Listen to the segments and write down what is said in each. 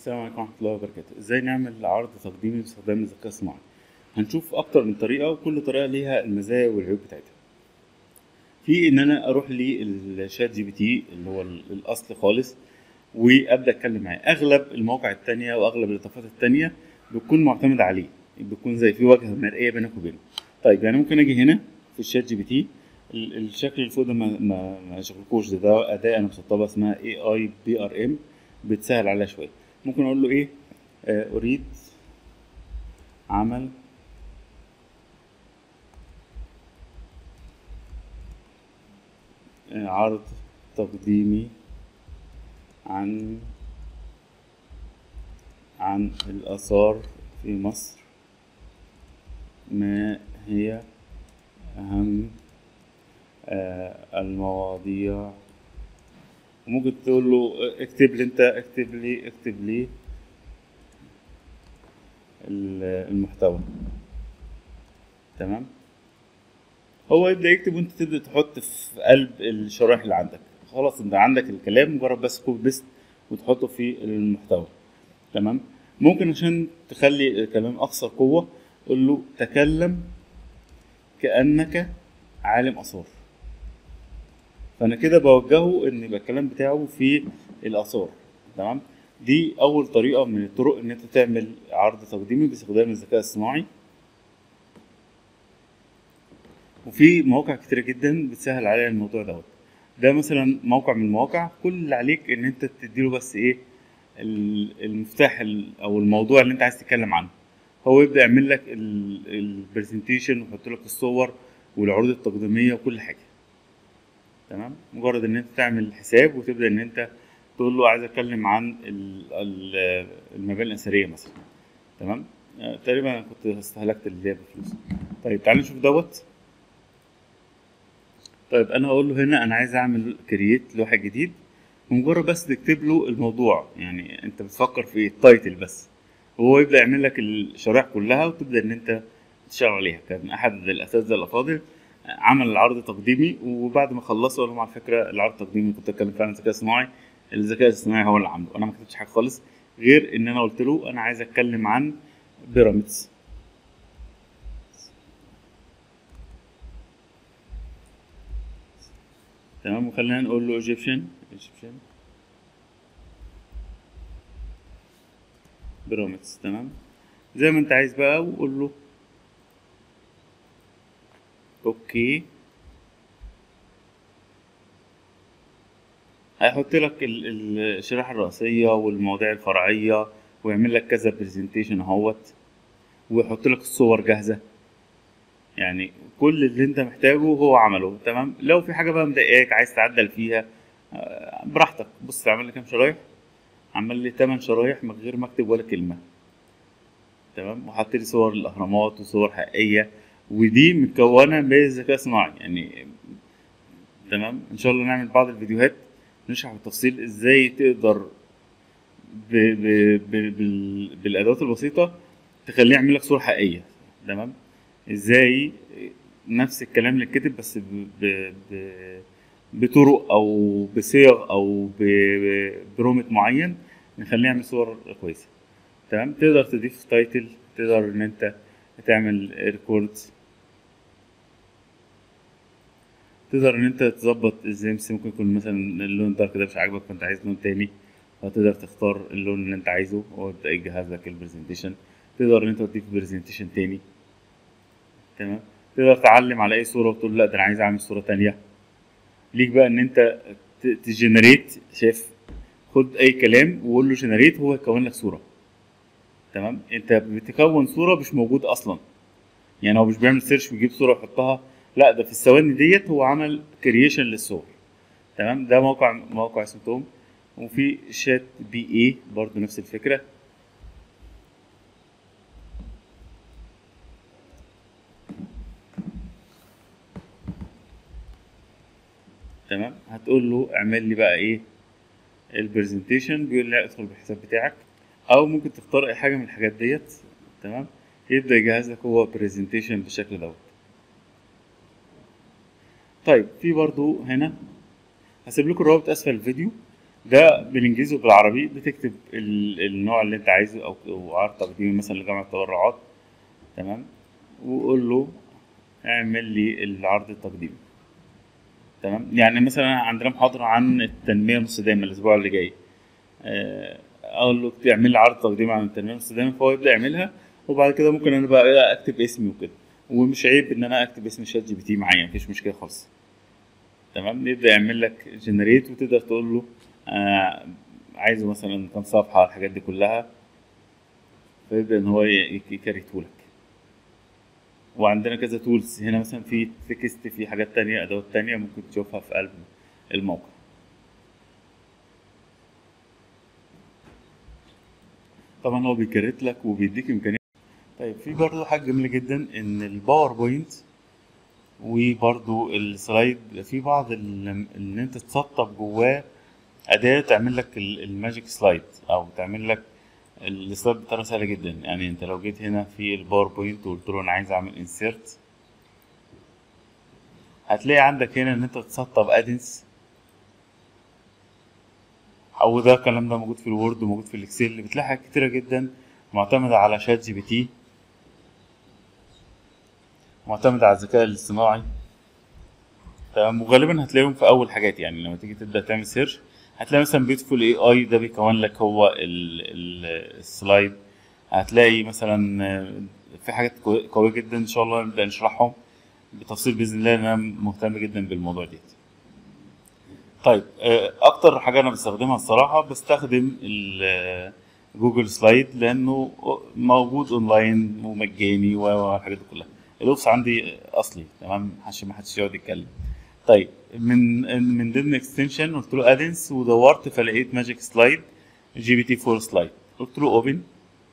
السلام عليكم ورحمة الله وبركاته ازاي نعمل عرض تقديمي باستخدام الذكاء الصناعي هنشوف اكتر من طريقة وكل طريقة ليها المزايا والعيوب بتاعتها في ان انا اروح للشات جي بي تي اللي هو ال- الاصل خالص وابدا اتكلم معاه اغلب المواقع التانية واغلب الاضافات التانية بتكون معتمدة عليه بتكون زي في واجهة مرئية بينك وبينه طيب يعني ممكن اجي هنا في الشات جي بي تي ال- الشكل اللي فوق ده ما ما ما يشغلكوش ده, ده اداة انا مسطبة اسمها اي اي بي ار ام بتسهل عليها شوية ممكن اقول له ايه آه، اريد عمل آه، عرض تقديمي عن عن الآثار في مصر ما هي أهم آه، المواضيع وممكن تقول له اكتب لي انت اكتب لي اكتب لي ال- المحتوى تمام هو يبدأ يكتب وانت تبدأ تحط في قلب الشرايح اللي عندك خلاص انت عندك الكلام مجرد بس كوبي بيست وتحطه في المحتوى تمام ممكن عشان تخلي الكلام أكثر قوة قول له تكلم كأنك عالم آثار فانا كده بوجهه ان يبقى الكلام بتاعه في الاثار تمام دي اول طريقه من الطرق ان انت تعمل عرض تقديمي باستخدام الذكاء الصناعي وفي مواقع كتيرة جدا بتسهل عليها الموضوع دوت ده مثلا موقع من المواقع كل اللي عليك ان انت تديله بس ايه ال- المفتاح ال- او الموضوع اللي انت عايز تتكلم عنه هو يبدا يعمل لك البرزنتيشن ويحط لك الصور والعروض التقديميه وكل حاجه تمام مجرد ان انت تعمل حساب وتبدا ان انت تقول له عايز اتكلم عن ال- ال- المباني الاثريه مثلا تمام آه، تقريبا انا كنت استهلكت اللي هي بفلوس طيب تعال نشوف دوت طيب انا اقول له هنا انا عايز اعمل كرييت لوحه جديد ومجرد بس تكتب له الموضوع يعني انت بتفكر في ايه التايتل بس وهو يبدا يعمل لك الشرائح كلها وتبدا ان انت تشتغل عليها كان احد الاساتذه الافاضل عمل العرض تقديمي وبعد ما خلصه قال لهم على فكره العرض التقديمي اللي كنت اتكلم فيه عن الذكاء الصناعي الذكاء الصناعي هو اللي عامله انا ما كتبتش حاجه خالص غير ان انا قلت له انا عايز اتكلم عن بيراميدز تمام وخلينا نقول له ايجيبشن ايجيبشن بيراميدز تمام زي ما انت عايز بقى وقول له اوكي هيحط لك ال- ال- الشريحة الرئيسية والمواضيع الفرعية ويعمل لك كذا برزنتيشن اهوت ويحط لك الصور جاهزة يعني كل اللي انت محتاجه هو عمله تمام لو في حاجة بقى مضايقاك عايز تعدل فيها آه، براحتك بص عمل لي كام شرايح عمل لي 8 شرايح من غير ما اكتب ولا كلمة تمام وحط لي صور الاهرامات وصور حقيقية ودي متكونة بالذكاء الصناعي يعني تمام ان شاء الله نعمل بعض الفيديوهات نشرح بالتفصيل ازاي تقدر ب... ب... ب... بال... بالادوات البسيطه تخليه يعمل لك صوره حقيقيه تمام ازاي نفس الكلام اللي اتكتب بس ب... ب... ب... بطرق او بصيغ او ب... ب- برومت معين نخليه يعمل صور كويسه تمام تقدر تضيف تايتل تقدر ان انت تعمل ريكوردز تقدر ان انت تظبط الزيمس ممكن يكون مثلا اللون دارك ده مش عاجبك فانت عايز لون تاني فتقدر تختار اللون اللي انت عايزه هو يبدأ يجهز لك البرزنتيشن تقدر ان انت تضيف برزنتيشن تاني تمام تقدر تعلم على اي صورة وتقول لا ده انا عايز اعمل صورة تانية ليك بقى ان انت ت- تجنريت شايف خد اي كلام وقول له جنريت هو يكون لك صورة تمام انت بتكون صورة مش موجودة اصلا يعني هو مش بيعمل سيرش ويجيب صورة ويحطها لا ده في الثواني ديت هو عمل كرييشن للصور تمام ده موقع موقع اسمه توم وفي شات بي اي برضو نفس الفكرة تمام هتقول له اعمل لي بقى ايه البرزنتيشن بيقول لي ادخل بالحساب بتاعك او ممكن تختار اي حاجه من الحاجات ديت تمام يبدا يجهز لك هو برزنتيشن بالشكل دوت طيب في برضو هنا هسيب لكم الرابط اسفل الفيديو ده بالانجليزي وبالعربي بتكتب ال- النوع اللي انت عايزه او أو عرض تقديمي مثلا لجمع التبرعات تمام وقول له اعمل لي العرض التقديمي تمام يعني مثلا عندنا محاضرة عن التنمية المستدامة الأسبوع اللي جاي آه، أقول له تعمل لي عرض تقديمي عن التنمية المستدامة فهو يبدأ يعملها وبعد كده ممكن أنا بقى أكتب اسمي وكده ومش عيب إن أنا أكتب اسم شات جي بي تي معايا مفيش مشكلة خالص تمام يبدأ يعمل لك جنريت وتقدر تقول له آه عايزه مثلا كام صفحة الحاجات دي كلها فيبدأ إن هو يكريتهولك وعندنا كذا تولز هنا مثلا في تكست في حاجات تانية أدوات تانية ممكن تشوفها في قلب الموقع طبعا هو بيكريت لك وبيديك إمكانية طيب في برضه حاجة جميلة جدا إن الباوربوينت وبرضه السلايد في بعض ال- ان انت تسطب جواه اداه تعمل لك ال- الماجيك سلايد او تعمل لك السلايد بطريقه سهله جدا يعني انت لو جيت هنا في الباوربوينت وقلت له انا عايز اعمل انسيرت هتلاقي عندك هنا ان انت تسطب ادنس او ده الكلام ده موجود في الوورد وموجود في الاكسل بتلاقي حاجات كتيره جدا معتمده على شات جي بي تي معتمد على الذكاء الاصطناعي تمام وغالبا هتلاقيهم في اول حاجات يعني لما تيجي تبدا تعمل سيرش هتلاقي مثلا بيوتفول اي اي ده بيكون لك هو ال- ال- السلايد هتلاقي مثلا آه، في حاجات كو- قويه جدا ان شاء الله نبدا نشرحهم بتفصيل باذن الله لان انا مهتم جدا بالموضوع ديت طيب آه، اكتر حاجه انا بستخدمها الصراحه بستخدم ال- جوجل سلايد لانه موجود اونلاين ومجاني و- والحاجات دي كلها الاوفس عندي اصلي تمام عشان ما حدش يقعد يتكلم طيب من من ضمن اكستنشن قلت له ادنس ودورت فلقيت ماجيك سلايد جي بي تي 4 سلايد قلت له اوبن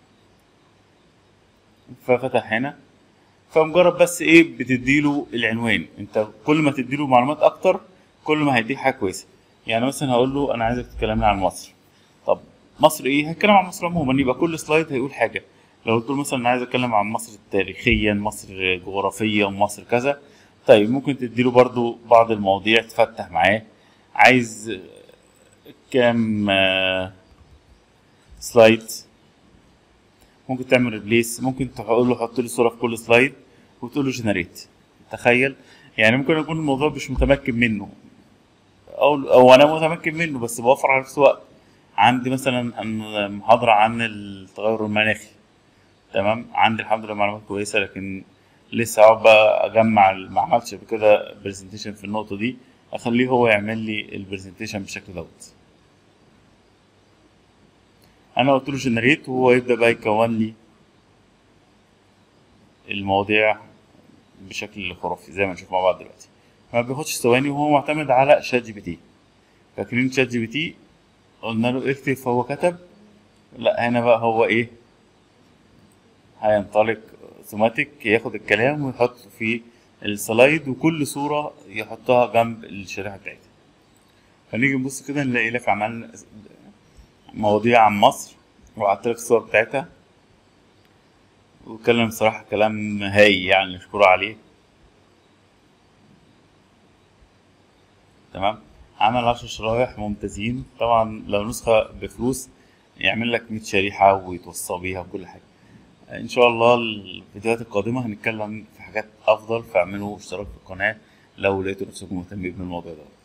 ففتح هنا فمجرد بس ايه بتديله العنوان انت كل ما تديله معلومات اكتر كل ما هيديك حاجه كويسه يعني مثلا هقول له انا عايزك تكلمني عن مصر طب مصر ايه هتكلم عن مصر عموما يبقى كل سلايد هيقول حاجه لو قلت له مثلا انا عايز اتكلم عن مصر تاريخيا مصر جغرافيا مصر كذا طيب ممكن تديله برضو بعض المواضيع تفتح معاه عايز كام آه، سلايد ممكن تعمل ريبليس ممكن تقول له حط لي صوره في كل سلايد وتقول له جنريت تخيل يعني ممكن يكون الموضوع مش متمكن منه او او انا متمكن منه بس بوفر على نفس الوقت عندي مثلا عن- محاضره عن التغير المناخي تمام عندي الحمد لله معلومات كويسه لكن لسه اقعد بقى اجمع ما عملتش قبل كده برزنتيشن في النقطه دي اخليه هو يعمل لي البرزنتيشن بالشكل دوت انا قلت له جنريت وهو يبدا بقى يكون لي المواضيع بشكل خرافي زي ما نشوف مع بعض دلوقتي ما بياخدش ثواني وهو معتمد على شات جي بي تي فاكرين شات جي بي تي قلنا له اكتب فهو كتب لا هنا بقى هو ايه هينطلق اوتوماتيك ياخد الكلام ويحطه في السلايد وكل صورة يحطها جنب الشريحة بتاعتها فنيجي نبص كده نلاقي لك عملنا مواضيع عن مصر وقعدت لك الصور بتاعتها واتكلم صراحة كلام هاي يعني نشكره عليه تمام عمل عشر شرايح ممتازين طبعا لو نسخة بفلوس يعمل لك 100 شريحة ويتوصى بيها وكل حاجة ان شاء الله الفيديوهات القادمة هنتكلم في حاجات افضل فاعملوا اشتراك في القناة لو لقيتوا نفسكم مهتمين بالموضوع ده